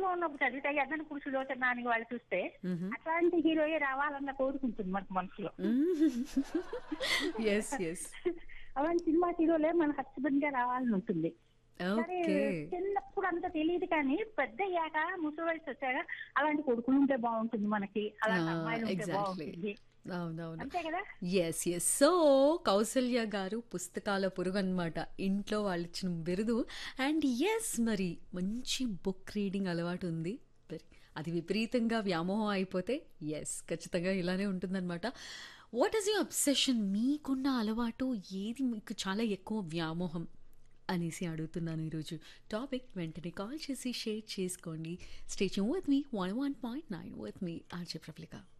గా ఉన్నప్పుడు చదివితే ఎద్దన పురుషుడు నాని వాళ్ళు చూస్తే మ్మ్. అట్లాంటి హీరోయే రావాలన్న కోరుకుంటుంది మనకు మనసులో ఎస్ ఎస్ అలాంటి సినిమా హీరోలే మన హస్బెండ్ గా రావాలని ఉంటుంది సరే ఓకే చిన్నప్పుడు అంత తెలియదు కానీ పెద్ద అయ్యాక ముసలి వయసు వచ్చాక అలాంటి కొడుకులు ఉంటే బాగుంటుంది మనకి అలాంటి అమ్మాయిలు ఉంటే ఎగ్జాక్ట్లీ బాగుంటుంది అవునవును అంతే కదా ఎస్ ఎస్ సో కౌసల్య గారు పుస్తకాల పురుగు అనమాట ఇంట్లో వాళ్ళు ఇచ్చిన బిరుదు అండ్ ఎస్ మరి మంచి బుక్ రీడింగ్ అలవాటు ఉంది మరి అది విపరీతంగా వ్యామోహం అయిపోతే ఎస్ ఖచ్చితంగా ఇలానే ఉంటుందన్నమాట వాట్ ఈస్ యూ అబ్సెషన్ మీకున్న అలవాటు ఏది మీకు చాలా ఎక్కువ వ్యామోహం అనేసి అడుగుతున్నాను ఈరోజు టాపిక్ వెంటనే కాల్ చేసి షేర్ చేసుకోండి stay tuned with me one one point nine with me RJ ప్రఫ్లికా